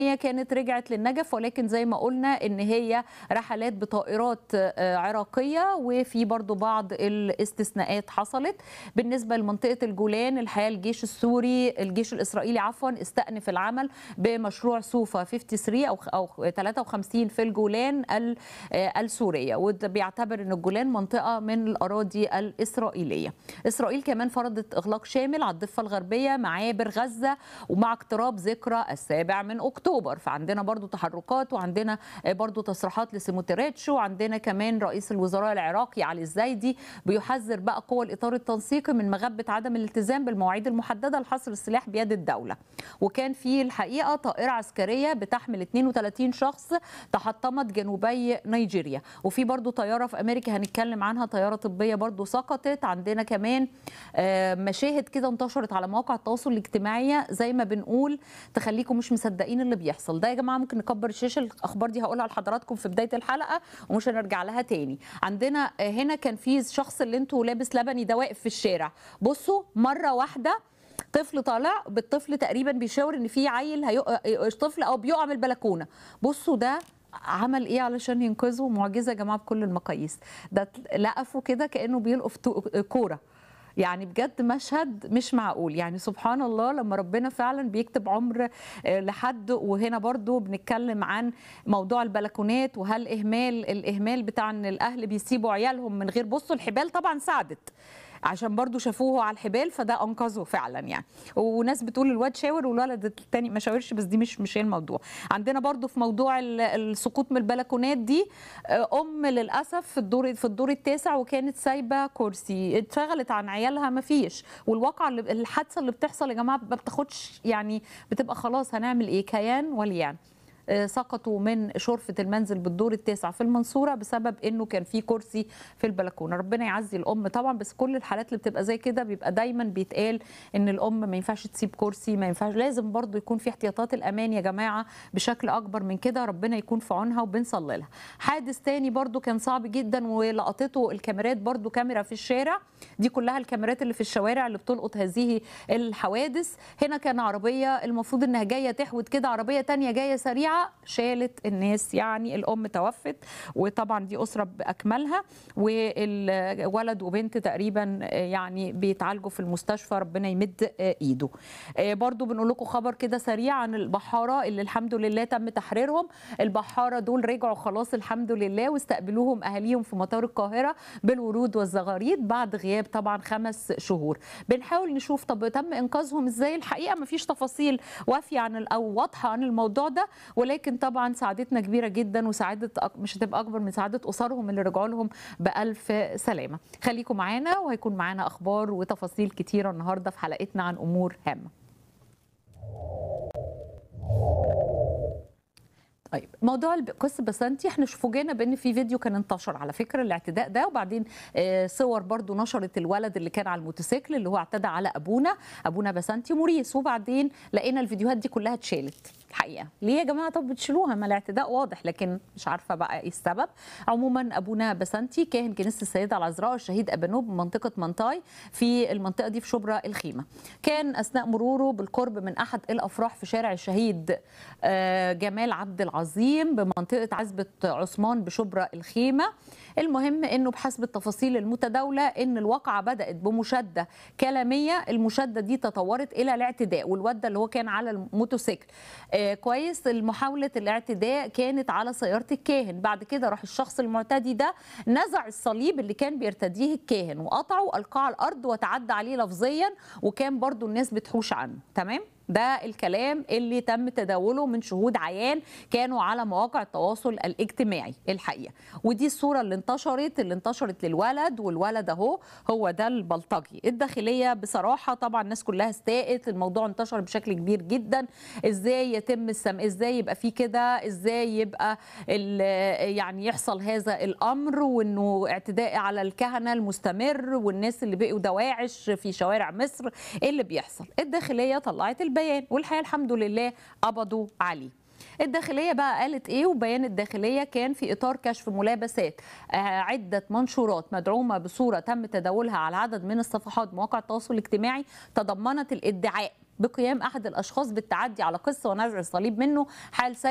كانت رجعت للنجف ولكن زي ما قلنا ان هي رحلات بطائرات عراقيه وفي برضو بعض الاستثناءات حصلت بالنسبه لمنطقه الجولان الحقيقه الجيش السوري الجيش الاسرائيلي عفوا استأنف العمل بمشروع سوفا 53 او او 53 في الجولان السوريه وده بيعتبر ان الجولان منطقه من الاراضي الاسرائيليه اسرائيل كمان فرضت اغلاق شامل على الضفه الغربيه معابر غزه ومع اقتراب ذكرى السابع من اكتوبر اكتوبر فعندنا برضو تحركات وعندنا برضو تصريحات لسيموتريتش وعندنا كمان رئيس الوزراء العراقي علي الزايدي بيحذر بقى قوى الاطار التنسيقي من مغبه عدم الالتزام بالمواعيد المحدده لحصر السلاح بيد الدوله وكان في الحقيقه طائره عسكريه بتحمل 32 شخص تحطمت جنوبي نيجيريا وفي برضو طياره في امريكا هنتكلم عنها طياره طبيه برضو سقطت عندنا كمان مشاهد كده انتشرت على مواقع التواصل الاجتماعي زي ما بنقول تخليكم مش مصدقين اللي بيحصل ده يا جماعه ممكن نكبر الشاشه الاخبار دي هقولها لحضراتكم في بدايه الحلقه ومش هنرجع لها تاني عندنا هنا كان في شخص اللي انتوا لابس لبني ده واقف في الشارع بصوا مره واحده طفل طالع بالطفل تقريبا بيشاور ان في عيل هيق... طفل او بيقع من البلكونه بصوا ده عمل ايه علشان ينقذه معجزه يا جماعه بكل المقاييس ده لقفه كده كانه بيلقف كوره يعني بجد مشهد مش معقول يعني سبحان الله لما ربنا فعلا بيكتب عمر لحد وهنا برضو بنتكلم عن موضوع البلكونات وهل اهمال الاهمال بتاع ان الاهل بيسيبوا عيالهم من غير بصوا الحبال طبعا ساعدت عشان برضو شافوه على الحبال فده انقذه فعلا يعني وناس بتقول الواد شاور والولد التاني ما شاورش بس دي مش مش الموضوع عندنا برضو في موضوع السقوط من البلكونات دي ام للاسف في الدور في الدور التاسع وكانت سايبه كرسي اتشغلت عن عيالها ما فيش والواقع اللي الحادثه اللي بتحصل يا جماعه ما بتاخدش يعني بتبقى خلاص هنعمل ايه كيان وليان سقطوا من شرفة المنزل بالدور التاسع في المنصورة بسبب انه كان في كرسي في البلكونة ربنا يعزي الام طبعا بس كل الحالات اللي بتبقى زي كده بيبقى دايما بيتقال ان الام ما ينفعش تسيب كرسي ما ينفعش لازم برضو يكون في احتياطات الامان يا جماعة بشكل اكبر من كده ربنا يكون في عونها وبنصلي لها حادث تاني برضو كان صعب جدا ولقطته الكاميرات برضو كاميرا في الشارع دي كلها الكاميرات اللي في الشوارع اللي بتلقط هذه الحوادث هنا كان عربية المفروض انها جاية تحود كده عربية تانية جاية سريعة شالت الناس يعني الام توفت وطبعا دي اسره باكملها والولد وبنت تقريبا يعني بيتعالجوا في المستشفى ربنا يمد ايده برضو بنقول لكم خبر كده سريع عن البحاره اللي الحمد لله تم تحريرهم البحاره دول رجعوا خلاص الحمد لله واستقبلوهم اهاليهم في مطار القاهره بالورود والزغاريد بعد غياب طبعا خمس شهور بنحاول نشوف طب تم انقاذهم ازاي الحقيقه ما فيش تفاصيل وافيه عن او واضحه عن الموضوع ده ولكن طبعا سعادتنا كبيره جدا وسعاده مش هتبقى اكبر من سعاده اسرهم اللي رجعوا لهم بالف سلامه خليكم معانا وهيكون معانا اخبار وتفاصيل كتيره النهارده في حلقتنا عن امور هامه طيب موضوع قصه بسنتي احنا فوجئنا بان في فيديو كان انتشر على فكره الاعتداء ده وبعدين صور برضو نشرت الولد اللي كان على الموتوسيكل اللي هو اعتدى على ابونا ابونا بسنتي موريس وبعدين لقينا الفيديوهات دي كلها اتشالت الحقيقه ليه يا جماعه طب بتشيلوها ما الاعتداء واضح لكن مش عارفه بقى ايه السبب عموما ابونا بسنتي كاهن كنيسه السيده العذراء الشهيد ابانوب من منطقه منطاي في المنطقه دي في شبرا الخيمه كان اثناء مروره بالقرب من احد الافراح في شارع الشهيد جمال عبد العظيم بمنطقه عزبه عثمان بشبرا الخيمه المهم انه بحسب التفاصيل المتداوله ان الواقعه بدات بمشاده كلاميه المشاده دي تطورت الى الاعتداء والواد اللي هو كان على الموتوسيكل آه كويس محاوله الاعتداء كانت على سياره الكاهن بعد كده راح الشخص المعتدي ده نزع الصليب اللي كان بيرتديه الكاهن وقطعه والقاه على الارض وتعدى عليه لفظيا وكان برضو الناس بتحوش عنه تمام ده الكلام اللي تم تداوله من شهود عيان كانوا على مواقع التواصل الاجتماعي الحقيقه ودي الصوره اللي انتشرت اللي انتشرت للولد والولد اهو هو ده البلطجي الداخليه بصراحه طبعا الناس كلها استاءت الموضوع انتشر بشكل كبير جدا ازاي يتم السم ازاي يبقى في كده ازاي يبقى يعني يحصل هذا الامر وانه اعتداء على الكهنه المستمر والناس اللي بقوا دواعش في شوارع مصر ايه اللي بيحصل الداخليه طلعت البيان والحقيقه الحمد لله قبضوا عليه الداخلية بقى قالت إيه وبيان الداخلية كان في إطار كشف ملابسات آه، عدة منشورات مدعومة بصورة تم تداولها على عدد من الصفحات مواقع التواصل الاجتماعي تضمنت الادعاء بقيام أحد الأشخاص بالتعدي على قس ونزع الصليب منه حال